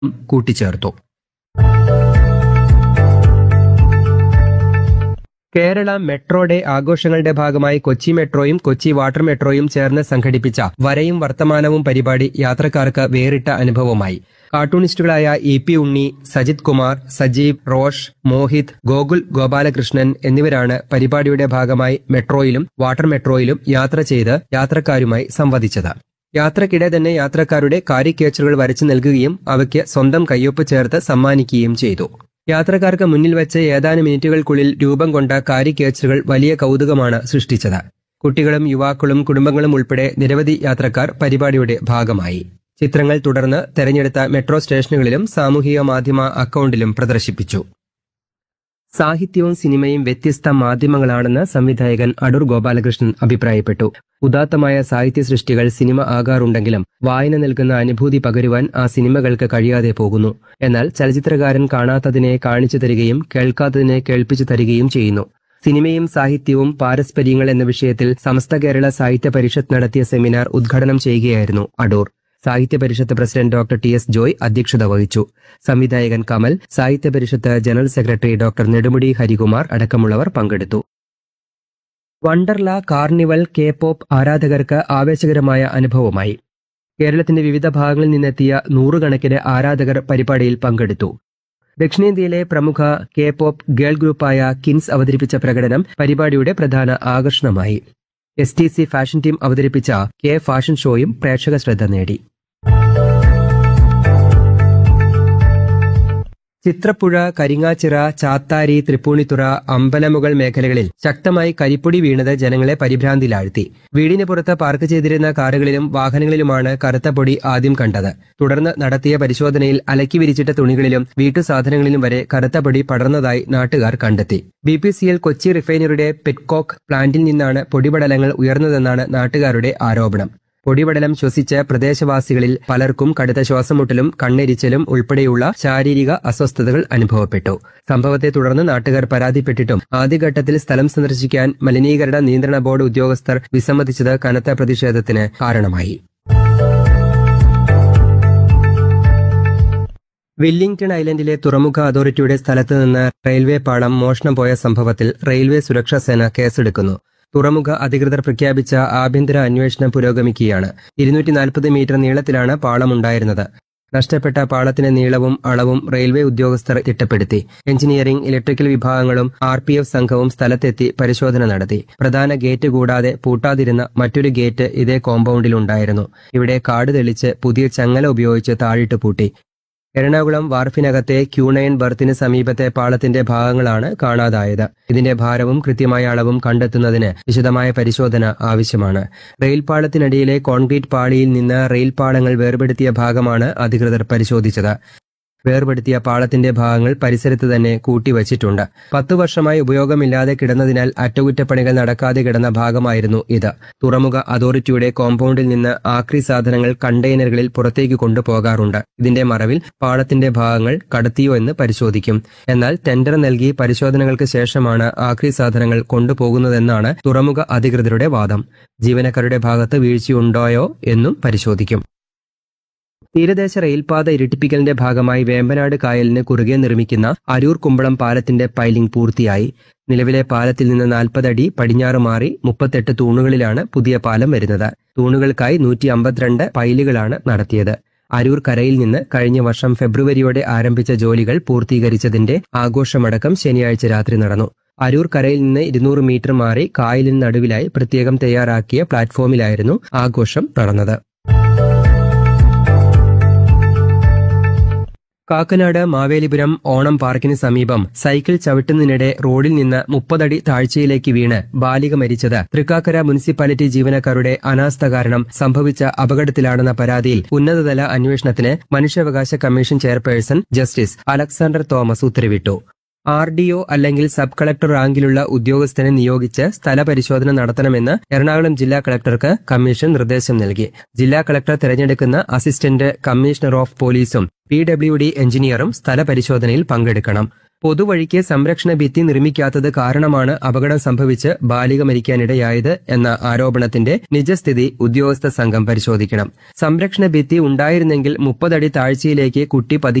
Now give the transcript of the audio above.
കൂട്ടിച്ചേർത്തു Kerala metro day ആഘോഷങ്ങളുടെ ഭാഗമായി കൊച്ചി മെട്രോയും കൊച്ചി വാട്ടർ മെട്രോയും ചേർന്ന് സംഘടിപ്പിച്ച വരയും വർത്തമാനവും പരിപാടി യാത്രക്കാർക്ക് വേറിട്ട അനുഭവമായി കാർട്ടൂണിസ്റ്റുകളായ ഇ പി ഉണ്ണി സജിത് കുമാർ സജീവ് റോഷ് മോഹിത് ഗോകുൽ ഗോപാലകൃഷ്ണൻ എന്നിവരാണ് പരിപാടിയുടെ ഭാഗമായി മെട്രോയിലും വാട്ടർ മെട്രോയിലും യാത്ര ചെയ്ത് യാത്രക്കാരുമായി സംവദിച്ചത് യാത്രക്കിടെ തന്നെ യാത്രക്കാരുടെ കാരിക്കേച്ചറുകൾ വരച്ചു നൽകുകയും അവയ്ക്ക് സ്വന്തം കയ്യൊപ്പ് ചേർത്ത് സമ്മാനിക്കുകയും ചെയ്തു യാത്രക്കാർക്ക് മുന്നിൽ വെച്ച് ഏതാനും മിനിറ്റുകൾക്കുള്ളിൽ രൂപം കൊണ്ട കാരിക്കേച്ചറുകൾ വലിയ കൗതുകമാണ് സൃഷ്ടിച്ചത് കുട്ടികളും യുവാക്കളും കുടുംബങ്ങളും ഉൾപ്പെടെ നിരവധി യാത്രക്കാർ പരിപാടിയുടെ ഭാഗമായി ചിത്രങ്ങൾ തുടർന്ന് തെരഞ്ഞെടുത്ത മെട്രോ സ്റ്റേഷനുകളിലും സാമൂഹിക മാധ്യമ അക്കൗണ്ടിലും പ്രദർശിപ്പിച്ചു സാഹിത്യവും സിനിമയും വ്യത്യസ്ത മാധ്യമങ്ങളാണെന്ന് സംവിധായകൻ അടൂർ ഗോപാലകൃഷ്ണൻ അഭിപ്രായപ്പെട്ടു ഉദാത്തമായ സാഹിത്യ സൃഷ്ടികൾ സിനിമ ആകാറുണ്ടെങ്കിലും വായന നൽകുന്ന അനുഭൂതി പകരുവാൻ ആ സിനിമകൾക്ക് കഴിയാതെ പോകുന്നു എന്നാൽ ചലച്ചിത്രകാരൻ കാണാത്തതിനെ കാണിച്ചു തരികയും കേൾക്കാത്തതിനെ കേൾപ്പിച്ചു തരികയും ചെയ്യുന്നു സിനിമയും സാഹിത്യവും പാരസ്പര്യങ്ങൾ എന്ന വിഷയത്തിൽ സമസ്ത കേരള സാഹിത്യ പരിഷത്ത് നടത്തിയ സെമിനാർ ഉദ്ഘാടനം ചെയ്യുകയായിരുന്നു Adoor Sahitya Parishath president doctor T S Joy അധ്യക്ഷത വഹിച്ചു സംവിധായകൻ Kamal Sahitya Parishath general secretary doctor Nedumudi Harikumar അടക്കമുള്ളവർ പങ്കെടുത്തു വണ്ടർല കാർണിവൽ കെ പോപ്പ് ആരാധകർക്ക് ആവേശകരമായ അനുഭവമായി കേരളത്തിന്റെ വിവിധ ഭാഗങ്ങളിൽ നിന്നെത്തിയ നൂറുകണക്കിന് ആരാധകർ പരിപാടിയിൽ പങ്കെടുത്തു ദക്ഷിണേന്ത്യയിലെ പ്രമുഖ കെ പോപ്പ് ഗേൾ ഗ്രൂപ്പായ കിൻസ് അവതരിപ്പിച്ച പ്രകടനം പരിപാടിയുടെ പ്രധാന ആകർഷണമായി S T C fashion team അവതരിപ്പിച്ച കെ ഫാഷൻ ഷോയും പ്രേക്ഷക ശ്രദ്ധ നേടി ചിത്രപ്പുഴ കരിങ്ങാച്ചിറ ചാത്താരി തൃപ്പൂണിത്തുറ അമ്പലമുകൾ മേഖലകളിൽ ശക്തമായി കരിപ്പൊടി വീണത് ജനങ്ങളെ പരിഭ്രാന്തിയിലാഴ്ത്തി വീടിന് പുറത്ത് പാർക്ക് ചെയ്തിരുന്ന കാറുകളിലും വാഹനങ്ങളിലുമാണ് കറുത്ത പൊടി ആദ്യം കണ്ടത് തുടർന്ന് നടത്തിയ പരിശോധനയിൽ അലക്കി വിരിച്ചിട്ട തുണികളിലും വീട്ടുസാധനങ്ങളിലും വരെ കറുത്ത പൊടി പടർന്നതായി നാട്ടുകാർ കണ്ടെത്തി B P C L Kochi റിഫൈനറിയുടെ പെറ്റ്കോക്ക് പ്ലാന്റിൽ നിന്നാണ് പൊടിപടലങ്ങൾ ഉയർന്നതെന്നാണ് നാട്ടുകാരുടെ ആരോപണം പൊടിപടലം ശ്വസിച്ച് പ്രദേശവാസികളിൽ പലർക്കും കടുത്ത ശ്വാസമുട്ടലും കണ്ണെരിച്ചലും ഉൾപ്പെടെയുള്ള ശാരീരിക അസ്വസ്ഥതകൾ അനുഭവപ്പെട്ടു സംഭവത്തെ തുടർന്ന് നാട്ടുകാർ പരാതിപ്പെട്ടിട്ടും ആദ്യഘട്ടത്തിൽ സ്ഥലം സന്ദർശിക്കാൻ മലിനീകരണ നിയന്ത്രണ ബോർഡ് ഉദ്യോഗസ്ഥർ വിസമ്മതിച്ചത് കനത്ത പ്രതിഷേധത്തിന് കാരണമായി വെല്ലിംഗ്ടൺ ഐലൻഡിലെ തുറമുഖ അതോറിറ്റിയുടെ സ്ഥലത്ത് നിന്ന് റെയിൽവേ പാളം മോഷണം പോയ സംഭവത്തിൽ റെയിൽവേ സുരക്ഷാ സേന കേസെടുക്കുന്നു തുറമുഖ അധികൃതർ പ്രഖ്യാപിച്ച ആഭ്യന്തര അന്വേഷണം പുരോഗമിക്കുകയാണ് ഇരുന്നൂറ്റി നാൽപ്പത് മീറ്റർ നീളത്തിലാണ് പാളമുണ്ടായിരുന്നത് നഷ്ടപ്പെട്ട പാളത്തിന്റെ നീളവും അളവും റെയിൽവേ ഉദ്യോഗസ്ഥർ തിട്ടപ്പെടുത്തി എഞ്ചിനീയറിംഗ് ഇലക്ട്രിക്കൽ വിഭാഗങ്ങളും ആർ പി എഫ് സംഘവും സ്ഥലത്തെത്തി പരിശോധന നടത്തി പ്രധാന ഗേറ്റ് കൂടാതെ പൂട്ടാതിരുന്ന മറ്റൊരു ഗേറ്റ് ഇതേ കോമ്പൗണ്ടിലുണ്ടായിരുന്നു ഇവിടെ കാട് തെളിച്ച് പുതിയ ചങ്ങല ഉപയോഗിച്ച് താഴിട്ട് പൂട്ടി എറണാകുളം വാർഫിനകത്തെ ക്യൂണയൻ ബർത്തിന് സമീപത്തെ പാളത്തിന്റെ ഭാഗങ്ങളാണ് കാണാതായത് ഇതിന്റെ ഭാരവും കൃത്യമായ അളവും കണ്ടെത്തുന്നതിന് വിശദമായ പരിശോധന ആവശ്യമാണ് റെയിൽ പാളത്തിനടിയിലെ കോൺക്രീറ്റ് പാളിയിൽ നിന്ന് റെയിൽ പാളങ്ങൾ വേർപെടുത്തിയ ഭാഗമാണ് അധികൃതർ പരിശോധിച്ചത് വേർപെടുത്തിയ പാളത്തിന്റെ ഭാഗങ്ങൾ പരിസരത്ത് തന്നെ കൂട്ടിവച്ചിട്ടുണ്ട് പത്തു വർഷമായി ഉപയോഗമില്ലാതെ കിടന്നതിനാൽ അറ്റകുറ്റപ്പണികൾ നടക്കാതെ കിടന്ന ഭാഗമായിരുന്നു ഇത് തുറമുഖ അതോറിറ്റിയുടെ കോമ്പൗണ്ടിൽ നിന്ന് ആക്രി സാധനങ്ങൾ കണ്ടെയ്നറുകളിൽ പുറത്തേക്ക് കൊണ്ടുപോകാറുണ്ട് ഇതിന്റെ മറവിൽ പാളത്തിന്റെ ഭാഗങ്ങൾ കടത്തിയോ എന്ന് പരിശോധിക്കും എന്നാൽ ടെൻഡർ നൽകി പരിശോധനകൾക്ക് ശേഷമാണ് ആക്രി സാധനങ്ങൾ കൊണ്ടുപോകുന്നതെന്നാണ് തുറമുഖ അധികൃതരുടെ വാദം ജീവനക്കാരുടെ ഭാഗത്ത് വീഴ്ചയുണ്ടോയോ എന്നും പരിശോധിക്കും തീരദേശ റെയിൽപാത ഇരട്ടിപ്പിക്കലിന്റെ ഭാഗമായി വേമ്പനാട് കായലിന് കുറുകെ നിർമ്മിക്കുന്ന അരൂർ കുമ്പളം പാലത്തിന്റെ പൈലിംഗ് പൂർത്തിയായി നിലവിലെ പാലത്തിൽ നിന്ന് നാൽപ്പത് അടി പടിഞ്ഞാറ് മാറി മുപ്പത്തെട്ട് തൂണുകളിലാണ് പുതിയ പാലം വരുന്നത് തൂണുകൾക്കായി നൂറ്റി അമ്പത്തിരണ്ട് പൈലുകളാണ് നടത്തിയത് അരൂർ കരയിൽ നിന്ന് കഴിഞ്ഞ വർഷം ഫെബ്രുവരിയോടെ ആരംഭിച്ച ജോലികൾ പൂർത്തീകരിച്ചതിന്റെ ആഘോഷമടക്കം ശനിയാഴ്ച രാത്രി നടന്നു അരൂർ കരയിൽ നിന്ന് ഇരുന്നൂറ് മീറ്റർ മാറി കായലിന് നടുവിലായി പ്രത്യേകം തയ്യാറാക്കിയ പ്ലാറ്റ്ഫോമിലായിരുന്നു ആഘോഷം നടന്നത് കാക്കനാട് മാവേലിപുരം ഓണം പാർക്കിന് സമീപം സൈക്കിൾ ചവിട്ടുന്നതിനിടെ റോഡിൽ നിന്ന് മുപ്പതടി താഴ്ചയിലേക്ക് വീണ് ബാലിക മരിച്ചത് തൃക്കാക്കര മുനിസിപ്പാലിറ്റി ജീവനക്കാരുടെ അനാസ്ഥ കാരണം സംഭവിച്ച അപകടത്തിലാണെന്ന പരാതിയിൽ ഉന്നതതല അന്വേഷണത്തിന് മനുഷ്യാവകാശ commission chairperson justice Alexander Thomas ഉത്തരവിട്ടു ആർ ഡി ഒ അല്ലെങ്കിൽ സബ് കളക്ടർ റാങ്കിലുള്ള ഉദ്യോഗസ്ഥനെ നിയോഗിച്ച് സ്ഥലപരിശോധന നടത്തണമെന്ന് എറണാകുളം ജില്ലാ കളക്ടർക്ക് കമ്മീഷൻ നിർദ്ദേശം നൽകി ജില്ലാ കളക്ടർ തെരഞ്ഞെടുക്കുന്ന അസിസ്റ്റന്റ് കമ്മീഷണർ ഓഫ് പോലീസും പി ഡബ്ല്യു ഡി എഞ്ചിനീയറും സ്ഥലപരിശോധനയിൽ പങ്കെടുക്കണം പൊതുവഴിക്ക് സംരക്ഷണ ഭിത്തി നിർമ്മിക്കാത്തത് കാരണമാണ് അപകടം സംഭവിച്ച് ബാലിക മരിക്കാനിടയായത് എന്ന ആരോപണത്തിന്റെ നിജസ്ഥിതി ഉദ്യോഗസ്ഥ സംഘം പരിശോധിക്കണം സംരക്ഷണ ഭിത്തി ഉണ്ടായിരുന്നെങ്കിൽ മുപ്പതടി താഴ്ചയിലേക്ക് കുട്ടി പതി